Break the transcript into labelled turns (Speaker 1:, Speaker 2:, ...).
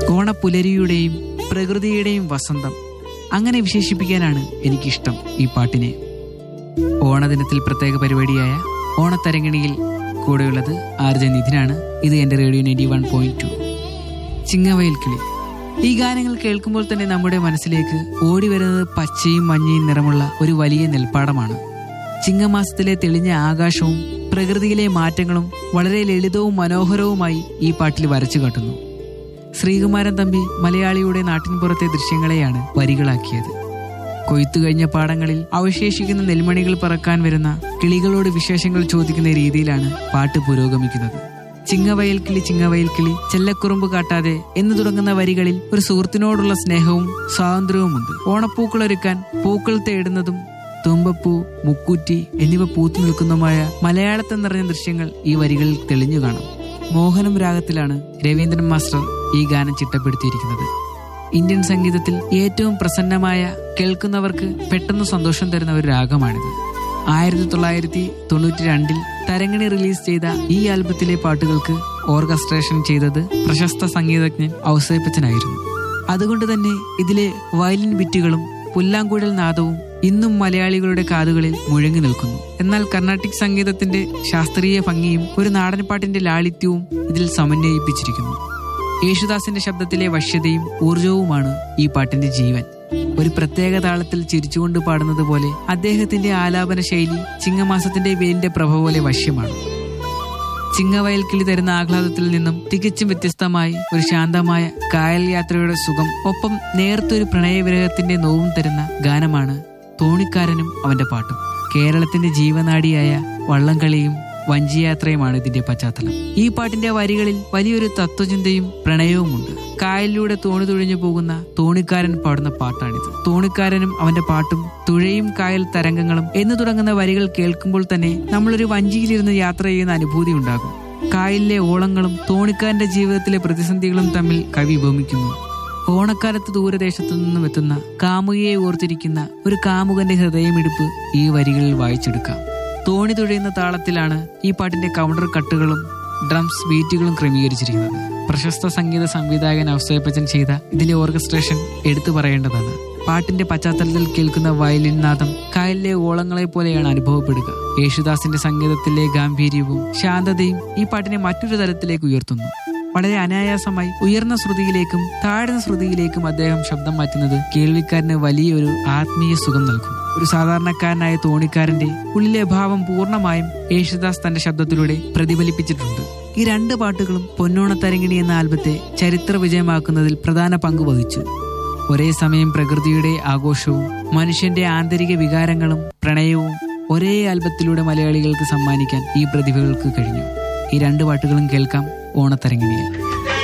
Speaker 1: ഓണപ്പുലരിയുടെയും പ്രകൃതിയുടെയും വസന്തം അങ്ങനെ വിശേഷിപ്പിക്കാനാണ് എനിക്കിഷ്ടം ഈ പാട്ടിനെ ഓണദിനത്തിൽ പ്രത്യേക പരിപാടിയായ ഓണത്തരങ്ങിണിയിൽ കൂടെയുള്ളത് ആർ ജെ നിധിനാണ് ഇത് എൻ്റെ radio ninety one point two ചിങ്ങവയൽ കിളി ഈ ഗാനങ്ങൾ കേൾക്കുമ്പോൾ തന്നെ നമ്മുടെ മനസ്സിലേക്ക് ഓടി വരുന്നത് പച്ചയും മഞ്ഞയും നിറമുള്ള ഒരു വലിയ നെൽപ്പാടമാണ് ചിങ്ങമാസത്തിലെ തെളിഞ്ഞ ആകാശവും പ്രകൃതിയിലെ മാറ്റങ്ങളും വളരെ ലളിതവും മനോഹരവുമായി ഈ പാട്ടിൽ വരച്ചു കാട്ടുന്നു ശ്രീകുമാരൻ തമ്പി മലയാളിയുടെ നാട്ടിൻപുറത്തെ ദൃശ്യങ്ങളെയാണ് വരികളാക്കിയത് കൊയ്ത്തു കഴിഞ്ഞ പാടങ്ങളിൽ അവശേഷിക്കുന്ന നെൽമണികൾ പറക്കാൻ വരുന്ന കിളികളോട് വിശേഷങ്ങൾ ചോദിക്കുന്ന രീതിയിലാണ് പാട്ട് പുരോഗമിക്കുന്നത് ചിങ്ങവയൽ കിളി ചിങ്ങവയൽ കിളി ചെല്ലക്കുറുമ്പ് കാട്ടാതെ എന്ന് തുടങ്ങുന്ന വരികളിൽ ഒരു സുഹൃത്തിനോടുള്ള സ്നേഹവും സ്വാതന്ത്ര്യവുമുണ്ട് ഓണപ്പൂക്കളൊരുക്കാൻ പൂക്കൾ തേടുന്നതും തുമ്പപ്പൂ മുക്കൂറ്റി എന്നിവ പൂത്തു നിൽക്കുന്നതുമായ മലയാളത്തിൽ നിറഞ്ഞ ദൃശ്യങ്ങൾ ഈ വരികളിൽ തെളിഞ്ഞു കാണാം മോഹനം രാഗത്തിലാണ് രവീന്ദ്രൻ മാസ്റ്റർ ഈ ഗാനം ചിട്ടപ്പെടുത്തിയിരിക്കുന്നത് ഇന്ത്യൻ സംഗീതത്തിൽ ഏറ്റവും പ്രസന്നമായ കേൾക്കുന്നവർക്ക് പെട്ടെന്ന് സന്തോഷം തരുന്ന ഒരു രാഗമാണിത് ആയിരത്തി തൊള്ളായിരത്തി തൊണ്ണൂറ്റി രണ്ടിൽ തരങ്ങിണി റിലീസ് ചെയ്ത ഈ ആൽബത്തിലെ പാട്ടുകൾക്ക് ഓർക്കസ്ട്രേഷൻ ചെയ്തത് പ്രശസ്ത സംഗീതജ്ഞൻ ഔസേപ്പച്ചനായിരുന്നു അതുകൊണ്ട് തന്നെ ഇതിലെ വയലിൻ ബിറ്റുകളും പുല്ലാങ്കുഴൽ നാദവും ഇന്നും മലയാളികളുടെ കാതുകളിൽ മുഴങ്ങി നിൽക്കുന്നു എന്നാൽ കർണാട്ടിക് സംഗീതത്തിന്റെ ശാസ്ത്രീയ ഭംഗിയും ഒരു നാടൻപാട്ടിന്റെ ലാളിത്യവും ഇതിൽ സമന്വയിപ്പിച്ചിരിക്കുന്നു യേശുദാസിന്റെ ശബ്ദത്തിലെ വശ്യതയും ഊർജവുമാണ് ഈ പാട്ടിന്റെ ജീവൻ ഒരു പ്രത്യേക താളത്തിൽ ചിരിച്ചുകൊണ്ട് പാടുന്നത് പോലെ അദ്ദേഹത്തിന്റെ ആലാപന ശൈലി ചിങ്ങമാസത്തിന്റെ വെയിലിന്റെ പ്രഭ പോലെ വശ്യമാണ് ചിങ്ങവയൽ കിളി തരുന്ന ആഹ്ലാദത്തിൽ നിന്നും തികച്ചും വ്യത്യസ്തമായി ഒരു ശാന്തമായ കായൽ യാത്രയുടെ സുഖം ഒപ്പം നേർത്തൊരു പ്രണയവിരഹത്തിന്റെ നോവും തരുന്ന ഗാനമാണ് തോണിക്കാരനും അവന്റെ പാട്ടും കേരളത്തിന്റെ ജീവനാടിയായ വള്ളംകളിയും വഞ്ചിയാത്രയുമാണ് ഇതിന്റെ പശ്ചാത്തലം ഈ പാട്ടിന്റെ വരികളിൽ വലിയൊരു തത്വചിന്തയും പ്രണയവുമുണ്ട് കായലിലൂടെ തോണി തുഴഞ്ഞു പോകുന്ന തോണിക്കാരൻ പാടുന്ന പാട്ടാണിത് തോണിക്കാരനും അവന്റെ പാട്ടും തുഴയും കായൽ തരംഗങ്ങളും എന്ന് തുടങ്ങുന്ന വരികൾ കേൾക്കുമ്പോൾ തന്നെ നമ്മളൊരു വഞ്ചിയിലിരുന്ന് യാത്ര ചെയ്യുന്ന അനുഭൂതി ഉണ്ടാകും കായലിലെ ഓളങ്ങളും തോണിക്കാരന്റെ ജീവിതത്തിലെ പ്രതിസന്ധികളും തമ്മിൽ കവി ഉപമിക്കുന്നു ഓണക്കാലത്ത് ദൂരദേശത്തു നിന്നും എത്തുന്ന കാമുകിയെ ഓർത്തിരിക്കുന്ന ഒരു കാമുകന്റെ ഹൃദയമിടിപ്പ് ഈ വരികളിൽ വായിച്ചെടുക്കാം തോണി തുഴയുന്ന താളത്തിലാണ് ഈ പാട്ടിന്റെ കൗണ്ടർ കട്ടുകളും ഡ്രംസ് ബീറ്റുകളും ക്രമീകരിച്ചിരിക്കുന്നത് പ്രശസ്ത സംഗീത സംവിധായകൻ ഔസേപ്പച്ചൻ ചെയ്ത ഇതിലെ ഓർക്കസ്ട്രേഷൻ എടുത്തു പറയേണ്ടതാണ് പാട്ടിന്റെ പശ്ചാത്തലത്തിൽ കേൾക്കുന്ന വയലിൻ നാദം കായലിലെ ഓളങ്ങളെ പോലെയാണ് അനുഭവപ്പെടുക യേശുദാസിന്റെ സംഗീതത്തിലെ ഗാംഭീര്യവും ശാന്തതയും ഈ പാട്ടിനെ മറ്റൊരു തലത്തിലേക്ക് ഉയർത്തുന്നു വളരെ അനായാസമായി ഉയർന്ന ശ്രുതിയിലേക്കും താഴ്ന്ന ശ്രുതിയിലേക്കും അദ്ദേഹം ശബ്ദം മാറ്റുന്നത് കേൾവിക്കാരന് വലിയൊരു ആത്മീയ സുഖം നൽകും ഒരു സാധാരണക്കാരനായ തോണിക്കാരന്റെ ഉള്ളിലെ ഭാവം പൂർണ്ണമായും യേശുദാസ് തന്റെ ശബ്ദത്തിലൂടെ പ്രതിഫലിപ്പിച്ചിട്ടുണ്ട് ഈ രണ്ട് പാട്ടുകളും പൊന്നോണത്തരങ്ങിണി എന്ന ആൽബത്തെ ചരിത്ര വിജയമാക്കുന്നതിൽ പ്രധാന പങ്ക് വഹിച്ചു ഒരേ സമയം പ്രകൃതിയുടെ ആഘോഷവും മനുഷ്യന്റെ ആന്തരിക വികാരങ്ങളും പ്രണയവും ഒരേ ആൽബത്തിലൂടെ മലയാളികൾക്ക് സമ്മാനിക്കാൻ ഈ പ്രതിഭകൾക്ക് കഴിഞ്ഞു ഈ രണ്ട് പാട്ടുകളും കേൾക്കാം ഓണത്തരങ്ങിണിയിൽ